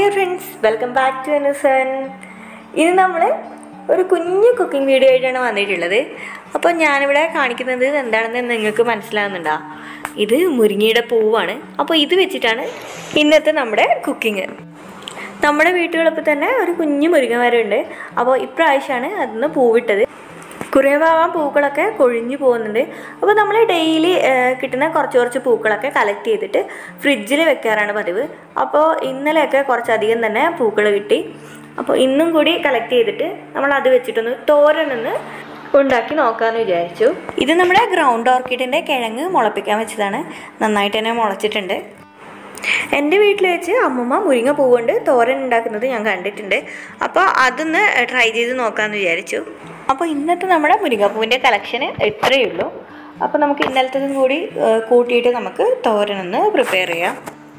dear friends welcome back to അനുസൻ ഇത് നമ്മൾ ഒരു കുഞ്ഞു കുക്കിംഗ് വീഡിയോ ആയിട്ടാണ് വന്നിട്ടുള്ളത് അപ്പോൾ ഞാനിവിടെ കാണിക്കുന്നത് എന്താണെന്ന് നിങ്ങൾക്ക് മനസ്സിലാകുന്നുണ്ടോ ഇത് മുരിങ്ങയുടെ പൂവാണ് അപ്പോൾ ഇത് വെച്ചിട്ടാണ് ഇന്നത്തെ നമ്മുടെ കുക്കിങ് നമ്മുടെ വീട്ടുകളൊപ്പം തന്നെ ഒരു കുഞ്ഞു മുരിങ്ങ മരമുണ്ട് അപ്പോൾ ഇപ്രാവശ്യമാണ് അതിന്ന് പൂവിട്ടത് കുറേ ഭാഗം പൂക്കളൊക്കെ കൊഴിഞ്ഞു പോകുന്നുണ്ട് അപ്പോൾ നമ്മൾ ഡെയിലി കിട്ടുന്ന കുറച്ച് കുറച്ച് പൂക്കളൊക്കെ കളക്ട് ചെയ്തിട്ട് ഫ്രിഡ്ജിൽ വെക്കാറാണ് പതിവ് അപ്പോൾ ഇന്നലെയൊക്കെ കുറച്ചധികം തന്നെ പൂക്കൾ കിട്ടി അപ്പോൾ ഇന്നും കൂടി കളക്ട് ചെയ്തിട്ട് നമ്മൾ അത് വെച്ചിട്ടൊന്ന് തോരനൊന്ന് ഉണ്ടാക്കി നോക്കാമെന്ന് വിചാരിച്ചു ഇത് നമ്മുടെ ഗ്രൗണ്ട് ഓർക്കിഡിൻ്റെ കിഴങ്ങ് മുളപ്പിക്കാൻ വെച്ചതാണ് നന്നായിട്ട് തന്നെ മുളച്ചിട്ടുണ്ട് എൻ്റെ വീട്ടിൽ വെച്ച് അമ്മമ്മ മുരിങ്ങ പൂ കൊണ്ട് തോരൻ ഉണ്ടാക്കുന്നത് ഞാൻ കണ്ടിട്ടുണ്ട് അപ്പോൾ അതൊന്ന് ട്രൈ ചെയ്ത് നോക്കാമെന്ന് വിചാരിച്ചു അപ്പോൾ ഇന്നത്തെ നമ്മുടെ മുരിങ്ങപ്പൂവിൻ്റെ കളക്ഷന് ഇത്രയേ ഉള്ളൂ അപ്പോൾ നമുക്ക് ഇന്നലത്തതും കൂടി ഏഹ്, കൂട്ടിയിട്ട് നമുക്ക് തോരനൊന്ന് പ്രിപ്പയർ ചെയ്യാം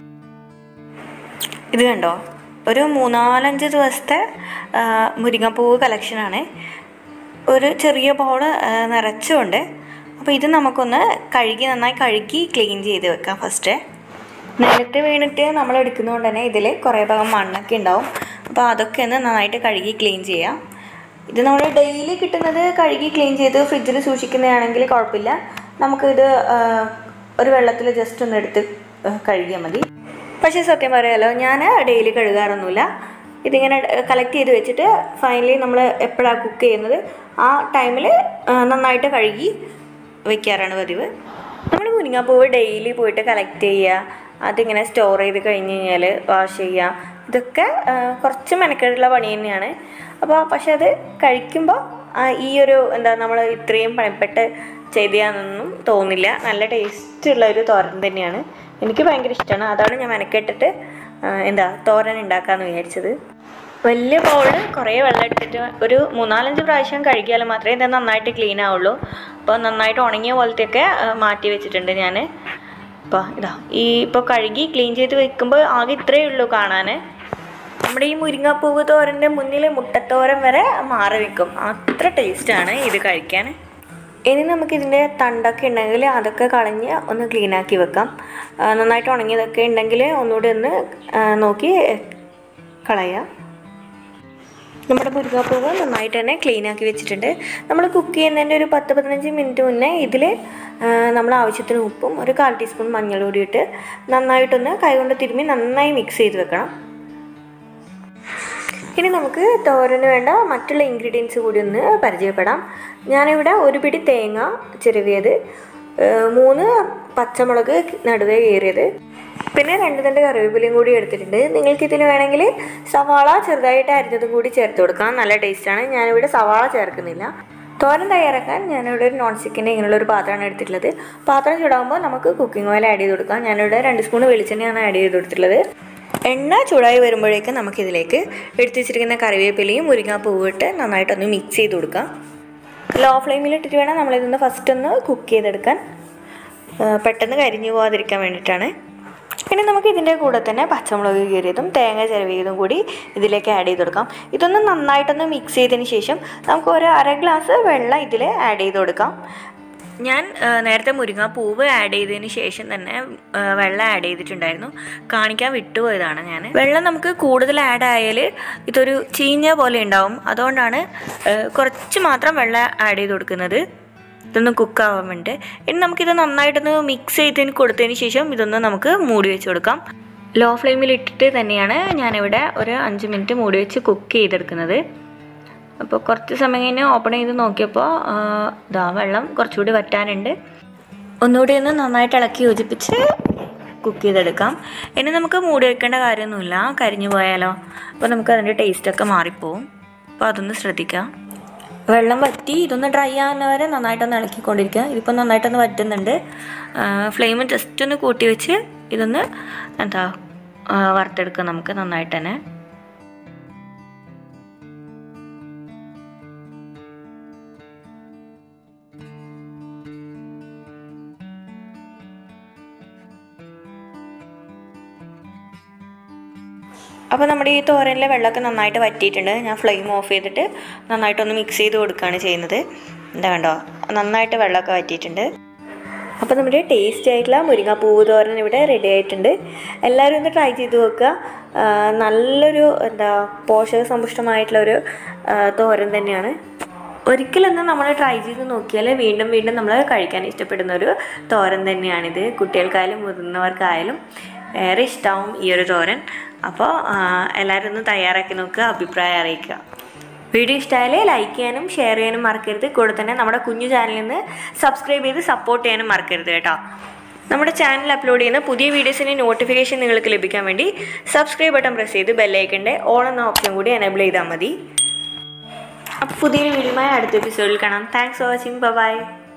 ഇത് കണ്ടോ ഒരു മൂന്നാലഞ്ച് ദിവസത്തെ ആ, മുരിങ്ങപ്പൂവ് കളക്ഷനാണ് ഒരു ചെറിയ ബോൾ നിറച്ചുകൊണ്ട് അപ്പോൾ ഇത് നമുക്കൊന്ന് കഴുകി നന്നായി കഴുകി ക്ലീൻ ചെയ്ത് വെക്കാം ഫസ്റ്റ് നിലത്ത് വീണിട്ട് നമ്മൾ എടുക്കുന്നതുകൊണ്ട് തന്നെ ഇതിൽ കുറേ ഭാഗം മണ്ണൊക്കെ ഉണ്ടാവും അപ്പോൾ അതൊക്കെ ഒന്ന് നന്നായിട്ട് കഴുകി ക്ലീൻ ചെയ്യാം ഇത് നമ്മൾ ഡെയിലി കിട്ടുന്നത് കഴുകി ക്ലീൻ ചെയ്ത് ഫ്രിഡ്ജിൽ സൂക്ഷിക്കുന്നതാണെങ്കിൽ കുഴപ്പമില്ല നമുക്കിത് ആ, ഒരു വെള്ളത്തിൽ ജസ്റ്റ് ഒന്ന് എടുത്ത് ആ, കഴുകിയാൽ മതി പക്ഷേ സത്യം പറയാലോ ഞാൻ ഡെയിലി കഴുകാറൊന്നുമില്ല ഇതിങ്ങനെ കളക്ട് ചെയ്ത് വെച്ചിട്ട് ഫൈനലി നമ്മൾ എപ്പോഴാണ് കുക്ക് ചെയ്യുന്നത് ആ ടൈമിൽ നന്നായിട്ട് കഴുകി വെക്കാറാണ് പതിവ് നമ്മൾ മുരിങ്ങാപ്പൂവ് ഡെയിലി പോയിട്ട് കളക്ട് ചെയ്യുക അതിങ്ങനെ സ്റ്റോർ ചെയ്ത് കഴിഞ്ഞ് കഴിഞ്ഞാൽ വാഷ് ചെയ്യുക ഇതൊക്കെ ആ, കുറച്ച് മെനക്കെട്ടുള്ള പണി തന്നെയാണ് അപ്പോൾ പക്ഷെ അത് കഴിക്കുമ്പോൾ ആ, ഈ ഒരു എന്താ നമ്മൾ ഇത്രയും പണിപ്പെട്ട് ചെയ്താന്നൊന്നും തോന്നില്ല നല്ല ടേസ്റ്റ് ഉള്ള ഒരു തോരൻ തന്നെയാണ് എനിക്ക് ഭയങ്കര ഇഷ്ടമാണ് അതാണ് ഞാൻ മെനക്കെട്ടിട്ട് ആ, എന്താ തോരൻ ഉണ്ടാക്കാമെന്ന് വിചാരിച്ചത് വലിയ ബൗളിൽ കുറേ വെള്ളം എടുത്തിട്ട് ഒരു മൂന്നാലഞ്ച് പ്രാവശ്യം കഴുകിയാൽ മാത്രമേ ഇത് നന്നായിട്ട് ക്ലീൻ ആവുള്ളൂ അപ്പോൾ നന്നായിട്ട് ഉണങ്ങിയ പോലത്തെയൊക്കെ ആ, മാറ്റി വെച്ചിട്ടുണ്ട് ഞാൻ അപ്പോൾ ഇതാ ഈ ഇപ്പോൾ കഴുകി ക്ലീൻ ചെയ്ത് വെക്കുമ്പോൾ ആകെ ഇത്രയേ ഉള്ളൂ കാണാൻ നമ്മുടെ ഈ മുരിങ്ങാപ്പൂവ് തോരൻ്റെ മുന്നിൽ മുട്ടത്തോരൻ വരെ മാറി വെക്കും അത്ര ടേസ്റ്റാണ് ഇത് കഴിക്കാൻ ഇനി നമുക്കിതിൻ്റെ തണ്ടൊക്കെ ഉണ്ടെങ്കിൽ അതൊക്കെ കളഞ്ഞ് ഒന്ന് ക്ലീൻ ആക്കി വെക്കാം ആ, നന്നായിട്ട് ഉണങ്ങിയതൊക്കെ ഉണ്ടെങ്കിൽ ഒന്നുകൂടി ഒന്ന് ആ, നോക്കി കളയാം നമ്മുടെ മുരിങ്ങാപ്പൂവ് നന്നായിട്ട് തന്നെ ക്ലീൻ ആക്കി വെച്ചിട്ടുണ്ട് നമ്മൾ കുക്ക് ചെയ്യുന്നതിൻ്റെ ഒരു പത്ത് പതിനഞ്ച് മിനിറ്റ് മുന്നേ ഇതിൽ നമ്മൾ ആവശ്യത്തിന് ഉപ്പും ഒരു കാൽ ടീസ്പൂൺ മഞ്ഞൾ കൂടി ഇട്ട് നന്നായിട്ടൊന്ന് കൈകൊണ്ട് തിരുമ്മി നന്നായി മിക്സ് ചെയ്ത് വെക്കണം ഇനി നമുക്ക് തോരന് വേണ്ട മറ്റുള്ള ഇൻഗ്രീഡിയൻസ് കൂടി ഒന്ന് പരിചയപ്പെടാം ഞാനിവിടെ ഒരു പിടി തേങ്ങ ചിരവിയത് ഏഹ് മൂന്ന് പച്ചമുളക് നടുവേ കീറിയത് പിന്നെ രണ്ട് തണ്ട് കറിവേപ്പിലയും കൂടി എടുത്തിട്ടുണ്ട് നിങ്ങൾക്ക് ഇതിന് വേണമെങ്കിൽ സവാള ചെറുതായിട്ട് അരിഞ്ഞതും കൂടി ചേർത്ത് കൊടുക്കാം നല്ല ടേസ്റ്റാണ് ഞാനിവിടെ സവാള ചേർക്കുന്നില്ല തോരൻ തയ്യാറാക്കാൻ ഞാനിവിടെ ഒരു നോൺ സ്റ്റിക്കിൻ്റെ ഇങ്ങനെയുള്ള ഒരു പാത്രമാണ് എടുത്തിട്ടുള്ളത് പാത്രം ചൂടാകുമ്പോൾ നമുക്ക് കുക്കിംഗ് ഓയിൽ ആഡ് ചെയ്ത് കൊടുക്കാം ഞാനിവിടെ രണ്ട് സ്പൂൺ വെളിച്ചെണ്ണയാണ് ആഡ് ചെയ്ത് കൊടുത്തിട്ടുള്ളത് എണ്ണ ചൂടായി വരുമ്പോഴേക്കും നമുക്കിതിലേക്ക് എടുത്ത് വെച്ചിരിക്കുന്ന കറിവേപ്പിലയും മുരിങ്ങാപ്പൂവ് ഇട്ട് നന്നായിട്ടൊന്ന് മിക്സ് ചെയ്ത് കൊടുക്കാം ലോ ഫ്ലെയിമിൽ ഇട്ടിട്ട് വേണം നമ്മളിതൊന്ന് ഫസ്റ്റ് ഒന്ന് കുക്ക് ചെയ്തെടുക്കാൻ ആ, പെട്ടെന്ന് കരിഞ്ഞു പോകാതിരിക്കാൻ വേണ്ടിയിട്ടാണ് ഇനി നമുക്ക് ഇതിൻ്റെ കൂടെ തന്നെ പച്ചമുളക് കീറിയതും തേങ്ങ ചിരവിയതും കൂടി ഇതിലേക്ക് ആഡ് ചെയ്ത് കൊടുക്കാം ഇതൊന്ന് നന്നായിട്ടൊന്ന് മിക്സ് ചെയ്തതിന് ശേഷം നമുക്ക് ഒരു അര ഗ്ലാസ് വെള്ളം ഇതിൽ ആഡ് ചെയ്ത് കൊടുക്കാം ഞാൻ ആ, നേരത്തെ മുരിങ്ങ പൂവ് ആഡ് ചെയ്തതിന് ശേഷം തന്നെ ആ, വെള്ളം ആഡ് ചെയ്തിട്ടുണ്ടായിരുന്നു കാണിക്കാൻ വിട്ടുപോയതാണ് ഞാൻ വെള്ളം നമുക്ക് കൂടുതൽ ആഡ് ആയാൽ ഇതൊരു ചീഞ്ഞ പോലെ ഉണ്ടാവും അതുകൊണ്ടാണ് ആ, കുറച്ച് മാത്രം വെള്ളം ആഡ് ചെയ്ത് കൊടുക്കുന്നത് ഇതൊന്ന് കുക്കാവാൻ വേണ്ടി ഇനി നമുക്കിത് നന്നായിട്ടൊന്ന് മിക്സ് ചെയ്തതിന് കൊടുത്തതിന് ശേഷം ഇതൊന്ന് നമുക്ക് മൂടി വെച്ച് കൊടുക്കാം ലോ ഫ്ലെയിമിൽ ഇട്ടിട്ട് തന്നെയാണ് ഞാനിവിടെ ഒരു അഞ്ച് മിനിറ്റ് മൂടി വെച്ച് കുക്ക് ചെയ്തെടുക്കുന്നത് അപ്പോൾ കുറച്ച് സമയം കഴിഞ്ഞ് ഓപ്പൺ ചെയ്ത് നോക്കിയപ്പോൾ ആ, ഇതാ വെള്ളം കുറച്ചുകൂടി വറ്റാനുണ്ട് ഒന്നുകൂടി ഒന്ന് നന്നായിട്ട് ഇളക്കി യോജിപ്പിച്ച് കുക്ക് ചെയ്തെടുക്കാം ഇനി നമുക്ക് മൂടി വെക്കേണ്ട കാര്യമൊന്നുമില്ല കരിഞ്ഞു പോയാലോ അപ്പോൾ നമുക്ക് അതിൻ്റെ ടേസ്റ്റൊക്കെ മാറിപ്പോവും അപ്പോൾ അതൊന്ന് ശ്രദ്ധിക്കാം വെള്ളം വറ്റി ഇതൊന്ന് ഡ്രൈ ആകുന്ന വരെ നന്നായിട്ടൊന്ന് ഇളക്കിക്കൊണ്ടിരിക്കുക ഇതിപ്പോൾ നന്നായിട്ടൊന്ന് വറ്റുന്നുണ്ട് ഫ്ലെയിം ജസ്റ്റ് ഒന്ന് കൂട്ടി വെച്ച് ഇതൊന്ന് എന്താ ആ, വറുത്തെടുക്കാം നമുക്ക് നന്നായിട്ട് തന്നെ അപ്പോൾ നമ്മുടെ ഈ തോരനിലെ വെള്ളമൊക്കെ നന്നായിട്ട് വറ്റിയിട്ടുണ്ട് ഞാൻ ഫ്ലെയിം ഓഫ് ചെയ്തിട്ട് നന്നായിട്ടൊന്ന് മിക്സ് ചെയ്ത് കൊടുക്കുകയാണ് ചെയ്യുന്നത് എന്താ കണ്ടോ നന്നായിട്ട് വെള്ളമൊക്കെ വറ്റിയിട്ടുണ്ട് അപ്പോൾ നമ്മുടെ ടേസ്റ്റി ആയിട്ടുള്ള മുരിങ്ങാപ്പൂവ് തോരൻ ഇവിടെ റെഡി ആയിട്ടുണ്ട് എല്ലാവരും ഒന്ന് ട്രൈ ചെയ്ത് നോക്കുക ആ, നല്ലൊരു എന്താ പോഷക സമ്പുഷ്ടമായിട്ടുള്ള ഒരു ആ, തോരൻ തന്നെയാണ് ഒരിക്കലൊന്ന് നമ്മൾ ട്രൈ ചെയ്ത് നോക്കിയാൽ വീണ്ടും വീണ്ടും നമ്മൾ കഴിക്കാൻ ഇഷ്ടപ്പെടുന്ന ഒരു തോരൻ തന്നെയാണിത് കുട്ടികൾക്കായാലും മുതിർന്നവർക്കായാലും ഏറെ ഇഷ്ടമാവും ഈ ഒരു തോരൻ അപ്പോൾ എല്ലാവരും ഒന്ന് തയ്യാറാക്കി നോക്കുക അഭിപ്രായം അറിയിക്കുക വീഡിയോ ഇഷ്ടമായാലേ ലൈക്ക് ചെയ്യാനും ഷെയർ ചെയ്യാനും മറക്കരുത് കൂടെ തന്നെ നമ്മുടെ കുഞ്ഞു ചാനലിൽ നിന്ന് സബ്സ്ക്രൈബ് ചെയ്ത് സപ്പോർട്ട് ചെയ്യാനും മറക്കരുത് കേട്ടോ നമ്മുടെ ചാനൽ അപ്ലോഡ് ചെയ്യുന്ന പുതിയ വീഡിയോസിൻ്റെ നോട്ടിഫിക്കേഷൻ നിങ്ങൾക്ക് ലഭിക്കാൻ വേണ്ടി സബ്സ്ക്രൈബ് ബട്ടൺ പ്രസ് ചെയ്ത് ബെല്ലൈക്കൻ്റെ ഓൾ എന്ന ഓപ്ഷൻ കൂടി എനേബിൾ ചെയ്താൽ മതി അപ്പോൾ പുതിയൊരു വീഡിയോയുമായി അടുത്ത എപ്പിസോഡിൽ കാണാം താങ്ക്സ് ഫോർ വാച്ചിങ് ബൈ